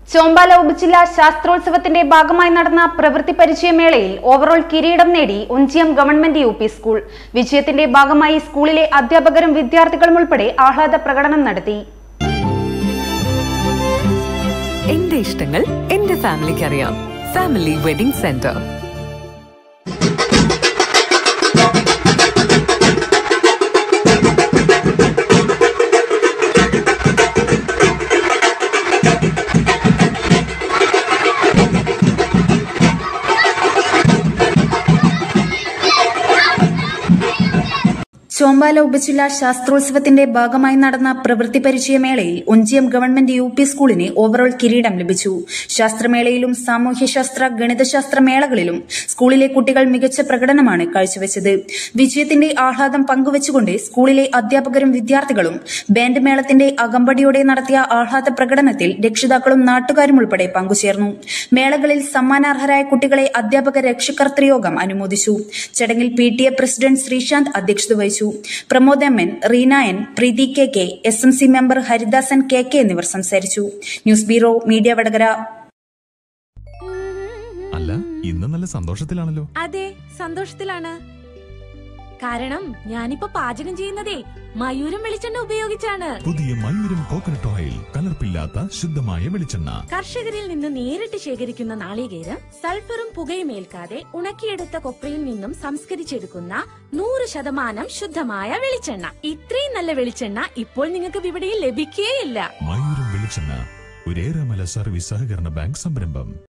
ചോമ്പാല ഉപജില്ലാ ശാസ്ത്രോത്സവത്തിന്റെ ഭാഗമായി നടന്ന പ്രവൃത്തി പരിചയമേളയിൽ ഓവറോൾ കിരീടം നേടി Onchiyam government U P school വിജയത്തിന്റെ ഭാഗമായി സ്കൂളിലെ അധ്യാപകരും വിദ്യാർത്ഥികളും ഉൾപ്പെടെ ആഹ്ലാദ പ്രകടനം നടത്തി എന്റെ ഇഷ്ടങ്ങൾ എന്റെ ഫാമിലിക്ക് അറിയാം ഫാമിലി വെഡിംഗ് സെന്റർ ചോമ്പാല ഉപജില്ലാ ശാസ്ത്രോത്സവത്തിന്റെ ഭാഗമായി നടന്ന പ്രവൃത്തി പരിചയമേളയിൽ ഒഞ്ചിയം ഗവൺമെന്റ് യു പി സ്കൂളിന് ഓവറോൾ കിരീടം ലഭിച്ചു ശാസ്ത്രമേളയിലും സാമൂഹ്യശാസ്ത്ര ഗണിതശാസ്ത്ര മേളകളിലും സ്കൂളിലെ കുട്ടികൾ മികച്ച പ്രകടനമാണ് കാഴ്ചവെച്ചത് വിജയത്തിന്റെ ആഹ്ലാദം പങ്കുവച്ചുകൊണ്ട് സ്കൂളിലെ അധ്യാപകരും വിദ്യാർത്ഥികളും ബാൻഡ് മേളത്തിന്റെ അകമ്പടിയോടെ നടത്തിയ ആഹ്ലാദ പ്രകടനത്തിൽ രക്ഷിതാക്കളും നാട്ടുകാരും ഉൾപ്പെടെ പങ്കുചേർന്നു മേളകളിൽ സമ്മാനാർഹരായ കുട്ടികളെ അധ്യാപക രക്ഷകർത്തൃയോഗം അനുമോദിച്ചു ചടങ്ങിൽ P T A president Sreesanth അധ്യക്ഷത വഹിച്ചു Pramod M N Reena N Preethi K K S M C member Haridasan K K എന്നിവർ സംസാരിച്ചു ന്യൂസ് ബ്യൂറോ മീഡിയ വടകര അല്ല ഇന്ന് നല്ല സന്തോഷത്തിലാണല്ലോ അതെ സന്തോഷത്തിലാണ് കാരണം ഞാനിപ്പോ പാചകം ചെയ്യുന്നതേ മയൂരം വെളിച്ചെണ്ണ ഉപയോഗിച്ചാണ് പുതിയ മയൂരം കോക്കനട്ട് ഓയിൽ കലർപ്പില്ലാത്ത ശുദ്ധമായ വെളിച്ചെണ്ണ കർഷകരിൽ നിന്ന് നേരിട്ട് ശേഖരിക്കുന്ന നാളികേരം സൾഫറും പുകയും ഏൽക്കാതെ ഉണക്കിയെടുത്ത കൊപ്രയിൽ നിന്നും സംസ്കരിച്ചെടുക്കുന്ന നൂറ് ശതമാനം ശുദ്ധമായ വെളിച്ചെണ്ണ ഇത്രയും നല്ല വെളിച്ചെണ്ണ ഇപ്പോൾ നിങ്ങൾക്ക് വിപണിയിൽ ലഭിക്കുകയില്ല മയൂരം വെളിച്ചെണ്ണ ഒരേറെമല സർവീസ് സഹകരണ ബാങ്ക് സംരംഭം